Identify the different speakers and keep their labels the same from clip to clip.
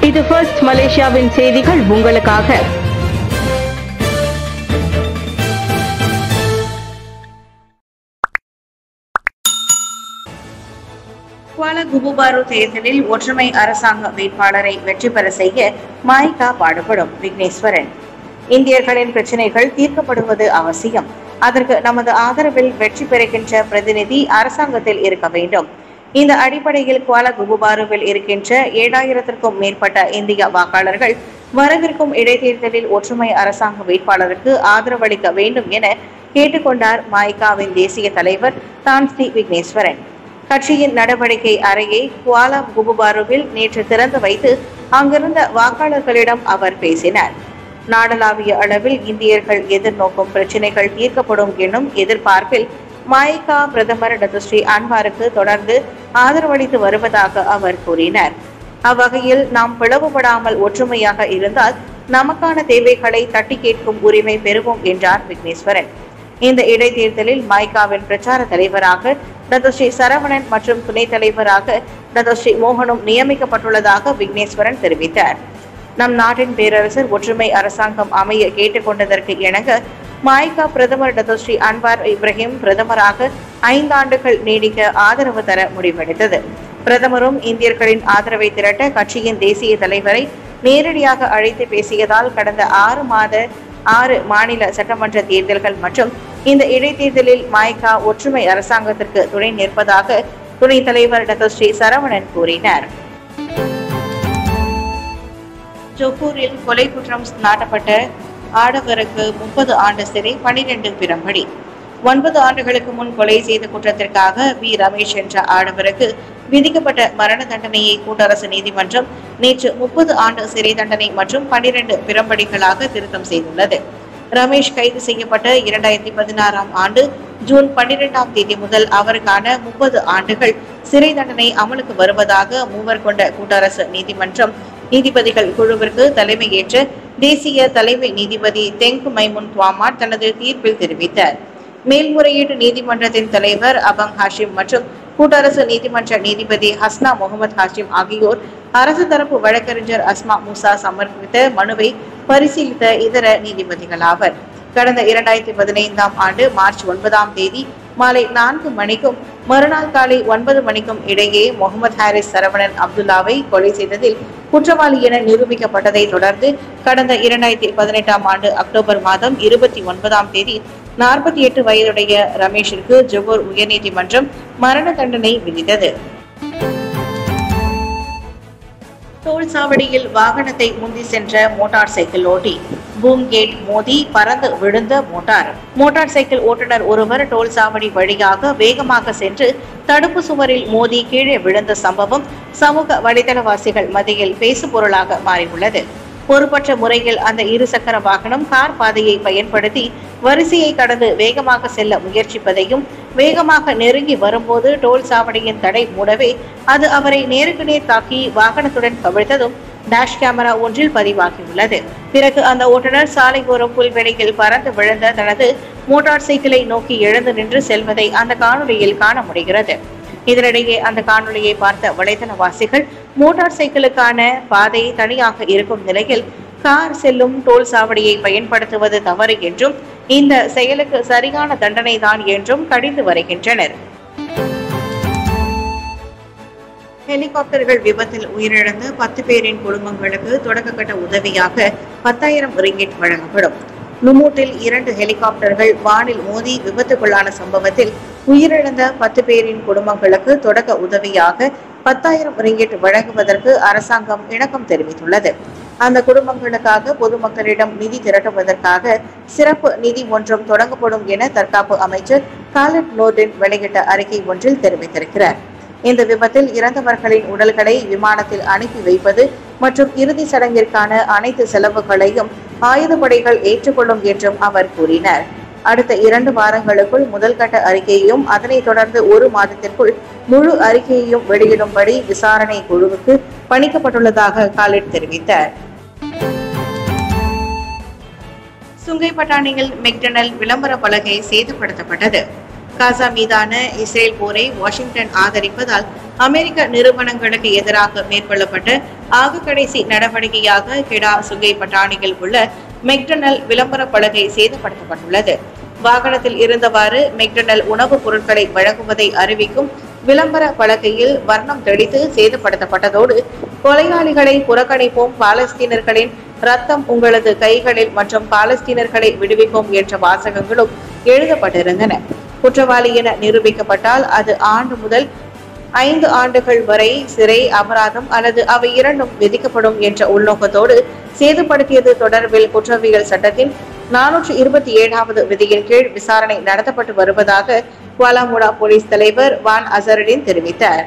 Speaker 1: இது ஃபர்ஸ்ட் மலேசியாவின் செய்திகள் உங்களுக்காக
Speaker 2: குவால குபுபாரு தேர்தலில் ஒற்றுமை அரசாங்க வேட்பாளரை வெற்றி பெற செய்ய மாய்கா பாடுபடும் விக்னேஸ்வரன் இந்தியர்களின் பிரச்சினைகள் தீர்க்கப்படுவது அவசியம் அதற்கு நமது ஆதரவில் வெற்றி பெறுகின்ற பிரதிநிதி அரசாங்கத்தில் இருக்க வேண்டும் இந்த அடிப்படையில் குவால குபுபாருவில் இருக்கின்ற ஏழாயிரத்திற்கும் மேற்பட்ட இந்திய வாக்காளர்கள் வரவிருக்கும் இடைத்தேர்தலில் ஒற்றுமை அரசாங்க வேட்பாளருக்கு ஆதரவளிக்க வேண்டும் என கேட்டுக்கொண்டார் மாய்காவின் தேசிய தலைவர் தான்ஸ்ரீ விக்னேஸ்வரன் கட்சியின் நடவடிக்கை அறையை குவாலா குபுபாருவில் நேற்று திறந்து வைத்து அங்கிருந்த வாக்காளர்களிடம் அவர் பேசினார் நாடளாவிய அளவில் இந்தியர்கள் எதிர்நோக்கும் பிரச்சினைகள் தீர்க்கப்படும் என்னும் எதிர்பார்ப்பில் மாய்கா பிரதமர் டத்துஸ்ரீ அன்வாருக்கு தொடர்ந்து ஆதரவளித்து வருவதாக அவர் கூறினார் அவ்வகையில் நாம் பிளவுபடாமல் ஒற்றுமையாக இருந்தால் நமக்கான தேவைகளை தட்டி கேட்கும் உரிமை பெறுவோம் என்றார் விக்னேஸ்வரன் இந்த இடைத்தேர்தலில் மாய்காவின் பிரச்சார தலைவராக டத்தோஸ்ரீ சரவணன் மற்றும் துணைத் தலைவராக டத்தோஸ்ரீ மோகனும் நியமிக்கப்பட்டுள்ளதாக விக்னேஸ்வரன் தெரிவித்தார் நம் நாட்டின் பேரரசர் ஒற்றுமை அரசாங்கம் அமைய கேட்டுக்கொண்டதற்கு இணங்க மாய்கா பிரதமர் டத்தோஸ்ரீ அன்வார் இப்ராஹிம் பிரதமராக ஐந்தாண்டுகள் நீடிக்க ஆதரவு தர முடிவெடுத்தது பிரதமரும் இந்தியர்களின் ஆதரவை திரட்ட கட்சியின் தேசிய தலைவரை நேரடியாக அழைத்து பேசியதால் கடந்த ஆறு மாத ஆறு மாநில சட்டமன்ற தேர்தல்கள் மற்றும் இந்த இடைத்தேர்தலில் மாய்கா ஒற்றுமை அரசாங்கத்திற்கு துணை நிற்பதாக துணைத் தலைவர் டத்தோஸ்ரீ சரவணன் கூறினார் ஜொகூரில் கொலை குற்றம் நாட்டப்பட்ட ஆடவருக்கு முப்பது ஆண்டு சிறை பனிரெண்டு பிரம்படி ஒன்பது ஆண்டுகளுக்கு முன் கொலை செய்த குற்றத்திற்காக வி ரமேஷ் என்ற ஆடவருக்கு விதிக்கப்பட்ட மரண தண்டனையை கூட்டரசு நீதிமன்றம் நேற்று முப்பது ஆண்டு சிறை தண்டனை மற்றும் பனிரெண்டு பிரம்படிகளாக திருத்தம் செய்துள்ளது ரமேஷ் கைது செய்யப்பட்ட இரண்டாயிரத்தி பதினாறாம் ஆண்டு ஜூன் பன்னிரெண்டாம் தேதி முதல் அவருக்கான முப்பது ஆண்டுகள் சிறை தண்டனை அமலுக்கு வருவதாக மூவர் கொண்ட கூட்டரசு நீதிமன்றம் நீதிபதிகள் குழுவிற்கு தலைமையேற்ற தேசிய தலைமை நீதிபதி தெங்கு மைமுன் துவாமாட் தனது தீர்ப்பில் தெரிவித்தார் மேல்முறையீட்டு நீதிமன்றத்தின் தலைவர் அபங் ஹாஷிம் மற்றும் கூட்டரசு நீதிமன்ற நீதிபதி ஹஸ்னா முகமது ஹாஷிம் ஆகியோர் அரசு தரப்பு வழக்கறிஞர் அஸ்மா மூசா சமர்ப்பித்த மனுவை பரிசீலித்த இதர நீதிபதிகளாவர் கடந்த இரண்டாயிரத்தி பதினைந்தாம் ஆண்டு மார்ச் ஒன்பதாம் தேதி மாலை நான்கு மணிக்கும் மறுநாள் காலை ஒன்பது மணிக்கும் இடையே முகமது ஹாரிஸ் சரவணன் அப்துல்லாவை கொலை செய்ததில் குற்றவாளி என நிரூபிக்கப்பட்டதை தொடர்ந்து கடந்த இரண்டாயிரத்தி பதினெட்டாம் ஆண்டு அக்டோபர் மாதம் இருபத்தி ஒன்பதாம் தேதி நாற்பத்தி எட்டு வயதுடைய ரமேஷிற்கு ஜொகூர் உயர்நீதிமன்றம் மரண தண்டனை விதித்தது டோல் சாவடியில் வாகனத்தை முந்தி சென்ற மோட்டார் சைக்கிள் ஓட்டி பூம் கேட் மோதி பறந்து விழுந்த மோட்டார் மோட்டார் சைக்கிள் ஓட்டுநர் ஒருவர் டோல் சாவடி வழியாக வேகமாக சென்று தடுப்பு சுவரில் மோதி கீழே விழுந்த சம்பவம் சமூக வலைதளவாசிகள் மத்தியில் பேசுபொருளாக மாறியுள்ளது பொறுப்பற்ற முறையில் அந்த இருசக்கர வாகனம் கார் பாதையை பயன்படுத்தி வரிசையை கடந்து வேகமாக செல்ல முயற்சிப்பதையும் வேகமாக நெருங்கி வரும்போது டோல் சாவடியின் தடை மூடவே அது அவரை நேருக்கு நேர் தாக்கி வாகனத்துடன் கவிழ்த்ததும் டேஷ் கேமரா ஒன்றில் பதிவாகியுள்ளது பிறகு அந்த ஓட்டுநர் சாலை ஓரம் புல்வெளியில் பறந்து விழுந்த தனது மோட்டார் சைக்கிளை நோக்கி எழுந்து நின்று செல்வதை அந்த காணொளியில் காண முடிகிறது இதனிடையே அந்த காணொளியை பார்த்த வலைதளவாசிகள் மோட்டார் சைக்கிளுக்கான பாதை தனியாக இருக்கும் நிலையில் கார் செல்லும் டோல் சாவடியை பயன்படுத்துவது தவறு என்றும் இந்த செயலுக்கு சரியான தண்டனை தான் என்றும் கடிந்து வருகின்றனர் ஹெலிகாப்டர்கள் விபத்தில் உயிரிழந்த பத்து பேரின் குடும்பங்களுக்கு தொடக்கக்கட்ட உதவியாக பத்தாயிரம் ரிங்கிட் வழங்கப்படும் நுமூட்டில் இரண்டு ஹெலிகாப்டர்கள் வானில் மோதி விபத்துக்குள்ளான சம்பவத்தில் உயிரிழந்த பத்து பேரின் குடும்பங்களுக்கு தொடக்க உதவியாக பத்தாயிரம் ரிங்கிட் வழங்குவதற்கு அரசாங்கம் இணக்கம் தெரிவித்துள்ளது அந்த குடும்பங்களுக்காக பொதுமக்களிடம் நிதி திரட்டுவதற்காக சிறப்பு நிதி ஒன்றும் தொடங்கப்படும் என தற்காப்பு அமைச்சர் காலட் நோர்டின் வெளியிட்ட அறிக்கை ஒன்றில் தெரிவித்திருக்கிறார் இந்த விபத்தில் இறந்தவர்களின் உடல்களை விமானத்தில் அனுப்பி வைப்பது மற்றும் இறுதி சடங்கிற்கான அனைத்து செலவுகளையும் ஆயுதப்படைகள் ஏற்றுக்கொள்ளும் என்றும் அவர் கூறினார் அடுத்த இரண்டு வாரங்களுக்குள் முதல் கட்ட அறிக்கையையும் அதனைத் தொடர்ந்து ஒரு மாதத்திற்குள் முழு அறிக்கையையும் வெளியிடும்படி விசாரணை குழுவுக்கு பணிக்கப்பட்டுள்ளதாக காலிட் தெரிவித்தார் சுங்கை பட்டாணியில் மெக்டனல் விளம்பர பலகை சேதப்படுத்தப்பட்டது காசா மீதான இஸ்ரேல் போரை வாஷிங்டன் ஆதரிப்பதால் அமெரிக்க நிறுவனங்களுக்கு எதிராக மேற்கொள்ளப்பட்ட ஆக கடைசி நடவடிக்கையாக கெடா சுகை பட்டாணியில் உள்ள மெக்டனல் விளம்பர பலகை சேதப்படுத்தப்பட்டுள்ளது வாகனத்தில் இருந்தவாறு மெக்டனல் உணவுப் பொருட்களை வழங்குவதை அறிவிக்கும் விளம்பர பலகையில் வர்ணம் தெளித்து சேதப்படுத்தப்பட்டதோடு கொலையாளிகளை புறக்கணிப்போம் பாலஸ்தீனர்களின் ரத்தம் உங்களது கைகளில் மற்றும் பாலஸ்தீனர்களை விடுவிப்போம் என்ற வாசகங்களும் எழுதப்பட்டிருந்தன குற்றவாளி என நிரூபிக்கப்பட்டால் அது ஆண்டு முதல் ஐந்து ஆண்டுகள் வரை சிறை அபராதம் அல்லது அவை இரண்டும் விதிக்கப்படும் என்ற உள்நோக்கத்தோடு சேதப்படுத்தியது தொடர்பில் குற்றவியல் சட்டத்தின் நானூற்று இருபத்தி ஏழாவது விதியின் கீழ் விசாரணை நடத்தப்பட்டு வருவதாக குவாலாமுடா போலீஸ் தலைவர் வான் அசருடின் தெரிவித்தார்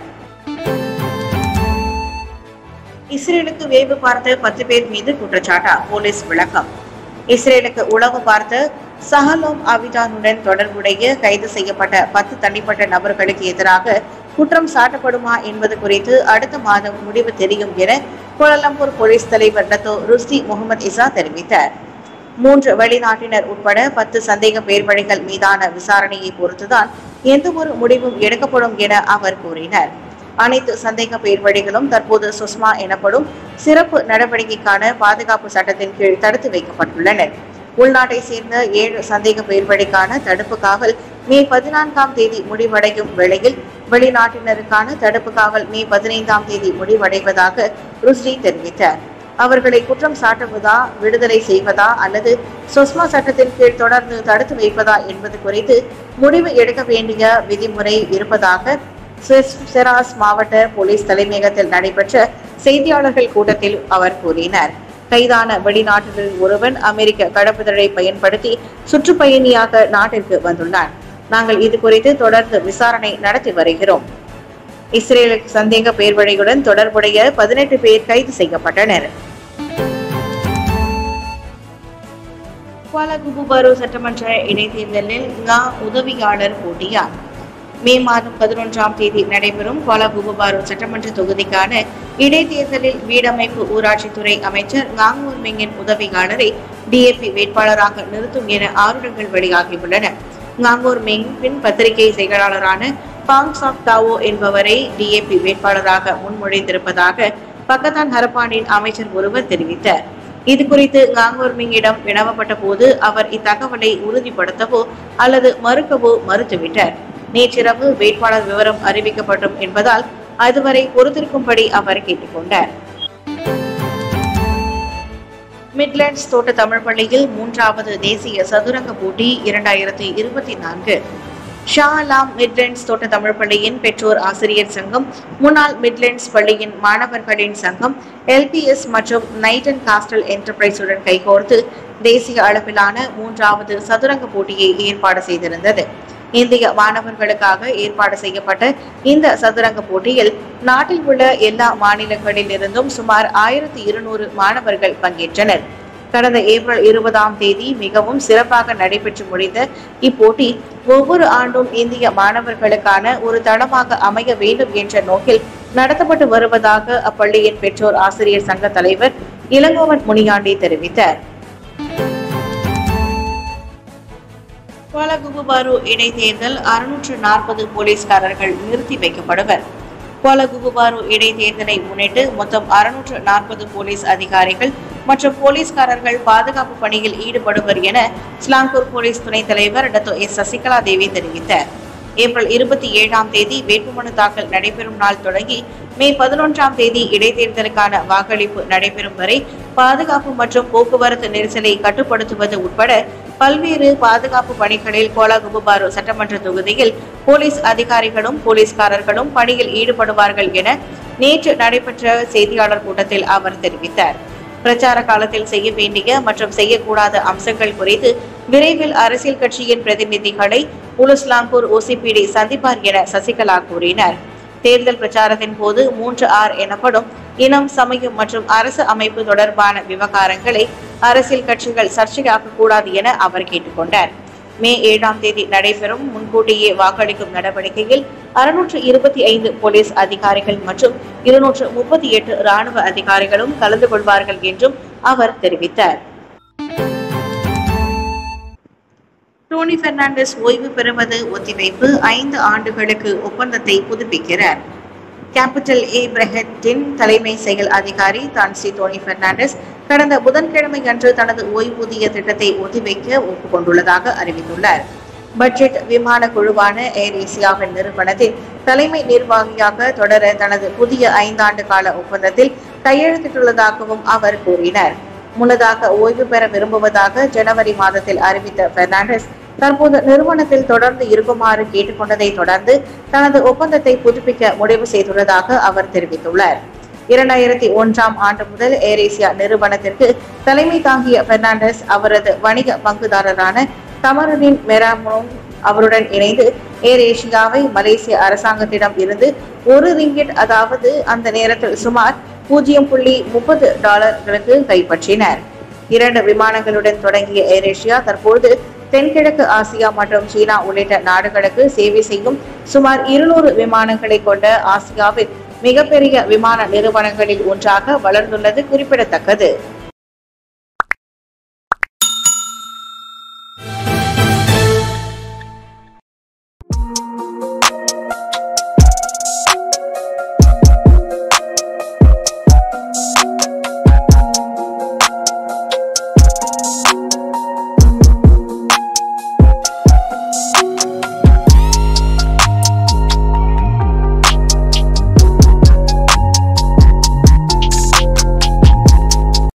Speaker 2: இஸ்ரேலுக்கு வேவு பார்த்த பத்து பேர் மீது குற்றச்சாட்டா போலீஸ் விளக்கம் இஸ்ரேலுக்கு உளவு பார்த்த சஹலோம் அவிதானுடன் தொடர்புடைய கைது செய்யப்பட்ட பத்து தனிப்பட்ட நபர்களுக்கு எதிராக குற்றம் சாட்டப்படுமா என்பது குறித்து அடுத்த மாதம் முடிவு தெரியும் என கோலாலம்பூர் போலீஸ் தலைவர் டத்தோ ருஸ்தி முகமது இசா தெரிவித்தார் மூன்று வெளிநாட்டினர் உட்பட பத்து சந்தேக பேர்வழிகள் மீதான விசாரணையை பொறுத்துதான் எந்த ஒரு முடிவும் எடுக்கப்படும் என அவர் கூறினார் அனைத்து சந்தேக பேர்வழிகளும் தற்போது சுஸ்மா எனப்படும் சிறப்பு நடவடிக்கைக்கான பாதுகாப்பு சட்டத்தின் கீழ் தடுத்து வைக்கப்பட்டுள்ளனர் உள்நாட்டை சேர்ந்த ஏழு சந்தேக பேர்வழிக்கான தடுப்பு காவல் மே பதினான்காம் தேதி முடிவடையும் வேளையில் வெளிநாட்டினருக்கான தடுப்பு காவல் மே பதினைந்தாம் தேதி முடிவடைவதாக ருஸ்டி தெரிவித்தார் அவர்களை குற்றம் சாட்டுவதா விடுதலை செய்வதா அல்லது சொஸ்மா சட்டத்தின் கீழ் தொடர்ந்து தடுத்து வைப்பதா என்பது குறித்து முடிவு எடுக்க வேண்டிய விதிமுறை இருப்பதாக செஸ்- செராஸ் மாவட்ட போலீஸ் தலைமையகத்தில் நடைபெற்ற செய்தியாளர்கள் கூட்டத்தில் அவர் கூறினார் கைதான வெளிநாட்டினர் ஒருவன் அமெரிக்க கடப்புதழை பயன்படுத்தி சுற்றுப்பயணியாக நாட்டிற்கு வந்துள்ளார் நாங்கள் இது குறித்து தொடர்ந்து விசாரணை நடத்தி வருகிறோம் இஸ்ரேலுக்கு சந்தேக பேர்வழியுடன் தொடர்புடைய பதினெட்டு பேர் கைது செய்யப்பட்டனர் குவாலகுபுபாரு சட்டமன்ற இடைத்தேர்தலில் ngா உதவியாளர் போட்டியார் மே மாதம் பதினொன்றாம் தேதி நடைபெறும் குவாலகுபுபாரு சட்டமன்ற தொகுதிக்கான இடைத்தேர்தலில் வீடமைப்பு ஊராட்சித்துறை அமைச்சர் ngaங்கூர் மிங்கின் உதவியாளரை டிஏபி வேட்பாளராக நிறுத்தும் என ஆருடங்கள் வெளியாகியுள்ளன ngaங்கூர் மிங் பின் பத்திரிகை செயலாளரான பாங் சாக் தாவோ என்பவரை டிஏபி வேட்பாளராக முன்மொழிந்திருப்பதாக பக்கத்தான் ஹரப்பானின் அமைச்சர் ஒருவர் தெரிவித்தார் இது குறித்து ngaங்கூர் மிங்கிடம் வினவப்பட்ட போது அவர் இத்தகவலை உறுதிப்படுத்தவோ அல்லது மறுக்கவோ மறுத்துவிட்டார் நேற்றிரவு வேட்பாளர் விவரம் அறிவிக்கப்படும் என்பதால் அதுவரை பொறுத்திருக்கும்படி அவர் கேட்டுக்கொண்டார் மிட்லாண்ட்ஸ் தோட்ட தமிழ் பள்ளியில் மூன்றாவது தேசிய சதுரங்க போட்டி இரண்டாயிரத்தி இருபத்தி நான்கு ஷா அலாம் மிட்லாண்ட்ஸ் தோட்ட தமிழ் பள்ளியின் பெற்றோர் ஆசிரியர் சங்கம் முன்னாள் மிட்லாண்ட்ஸ் பள்ளியின் மாணவர்களின் சங்கம் எல்பிஎஸ் மற்றும் நைட் அண்ட் காஸ்டல் என்டர்பிரைஸுடன் கைகோர்த்து தேசிய அளவிலான மூன்றாவது சதுரங்க போட்டியை ஏற்பாடு செய்திருந்தது இந்திய மாணவர்களுக்காக ஏற்பாடு செய்யப்பட்ட இந்த சதுரங்க போட்டியில் நாட்டில் உள்ள எல்லா மாநிலங்களில் இருந்தும் சுமார் ஆயிரத்தி இருநூறு மாணவர்கள் பங்கேற்றனர் கடந்த ஏப்ரல் இருபதாம் தேதி மிகவும் சிறப்பாக நடைபெற்று முடிந்த இப்போட்டி ஒவ்வொரு ஆண்டும் இந்திய மாணவர்களுக்கான ஒரு தளமாக அமைய வேண்டும் என்ற நோக்கில் நடத்தப்பட்டு வருவதாக அப்பள்ளியின் பெற்றோர் ஆசிரியர் சங்க தலைவர் இளங்கோவன் முனியாண்டி தெரிவித்தார் கோலகுபுபாரு இடைத்தேர்தல் அறுநூற்று நாற்பது போலீஸ்காரர்கள் நிறுத்தி வைக்கப்படுவர் கோலகுபுபாரு இடைத்தேர்தலை முன்னிட்டு மொத்தம் அறுநூற்று நாற்பது போலீஸ் அதிகாரிகள் மற்றும் போலீஸ்காரர்கள் பாதுகாப்பு பணியில் ஈடுபடுவர் என ஸ்லாங்கூர் போலீஸ் துணைத் தலைவர் டத்தோ எஸ் சசிகலா தேவி தெரிவித்தார் ஏப்ரல் இருபத்தி ஏழாம் தேதி வேட்புமனு தாக்கல் நடைபெறும் நாள் தொடங்கி மே பதினொன்றாம் தேதி இடைத்தேர்தலுக்கான வாக்களிப்பு நடைபெறும் வரை பாதுகாப்பு மற்றும் போக்குவரத்து நெரிசலை கட்டுப்படுத்துவது உட்பட பல்வேறு பாதுகாப்பு பணிகளில் கோலாகுபுபாரு சட்டமன்ற தொகுதியில் போலீஸ் அதிகாரிகளும் போலீஸ்காரர்களும் பணியில் ஈடுபடுவார்கள் என நேற்று நடைபெற்ற செய்தியாளர் கூட்டத்தில் அவர் தெரிவித்தார் பிரச்சார காலத்தில் செய்ய வேண்டிய மற்றும் செய்யக்கூடாத அம்சங்கள் குறித்து விரைவில் அரசியல் கட்சியின் பிரதிநிதிகளை உலுஸ்லாம்பூர் ஓசிபிடி சந்திப்பார் என சசிகலா கூறினார் தேர்தல் பிரச்சாரத்தின் போது மூன்று ஆர் எனப்படும் இனம் சமயம் மற்றும் அரசு அமைப்பு தொடர்பான விவகாரங்களை அரசியல் கட்சிகள் சர்ச்சையாக்க கூடாது என அவர் கேட்டுக்கொண்டார் மே ஏழாம் தேதி நடைபெறும் முன்கூட்டியே வாக்களிக்கும் நடவடிக்கையில் அறுநூற்று இருபத்தி ஐந்து போலீஸ் அதிகாரிகள் மற்றும் இருநூற்று முப்பத்தி எட்டு ராணுவ அதிகாரிகளும் கலந்து கொள்வார்கள் என்றும் அவர் தெரிவித்தார் டோனி பெர்னாண்டஸ் ஓய்வு பெறுவது ஒத்திவைப்பு ஐந்து ஆண்டுகளுக்கு ஒப்பந்தத்தை புதுப்பிக்கிறார் கேபிட்டல் ஏப்ரஹத்தின் தலைமை செயல் அதிகாரி தான்சி டோனி பெர்னாண்டஸ் கடந்த புதன்கிழமை அன்று தனது ஓய்வூதிய திட்டத்தை ஒத்திவைக்க ஒப்புக்கொண்டுள்ளதாக அறிவித்துள்ளார் பட்ஜெட் விமான குழுவான ஏர் ஏசியாவின் நிறுவனத்தின் தலைமை நிர்வாகியாக தொடர தனது புதிய ஐந்தாண்டு கால ஒப்பந்தத்தில் கையெழுத்திட்டுள்ளதாகவும் அவர் கூறினார் முன்னதாக ஓய்வு பெற விரும்புவதாக ஜனவரி மாதத்தில் அறிவித்த பெர்னாண்டஸ் தற்போது நிறுவனத்தில் தொடர்ந்து இருக்குமாறு கேட்டுக்கொண்டதை தொடர்ந்து தனது ஒப்பந்தத்தை புதுப்பிக்க முடிவு செய்துள்ளதாக அவர் தெரிவித்துள்ளார் இரண்டாயிரத்தி ஒன்றாம் ஆண்டு முதல் ஏரேசியா நிறுவனத்திற்கு தலைமை தாங்கிய பெர்னாண்டஸ் அவரது வணிக பங்குதாரரான கமருதீன் மெராமோன் அவருடன் இணைந்து ஏர் ஏசியாவை மலேசிய அரசாங்கத்திடம் இருந்து ஒரு ரிங்கிட் அதாவது அந்த நேரத்தில் சுமார் பூஜ்ஜியம் புள்ளி முப்பது டாலர்களுக்கு கைப்பற்றினர் இரண்டு விமானங்களுடன் தொடங்கிய ஏர் ஏசியா தற்போது தென்கிழக்கு ஆசியா மற்றும் சீனா உள்ளிட்ட நாடுகளுக்கு சேவை செய்யும் சுமார் இருநூறு விமானங்களை கொண்ட ஆசியாவில் மிகப்பெரிய விமான நிறுவனங்களில் ஒன்றாக வளர்ந்துள்ளது குறிப்பிடத்தக்கது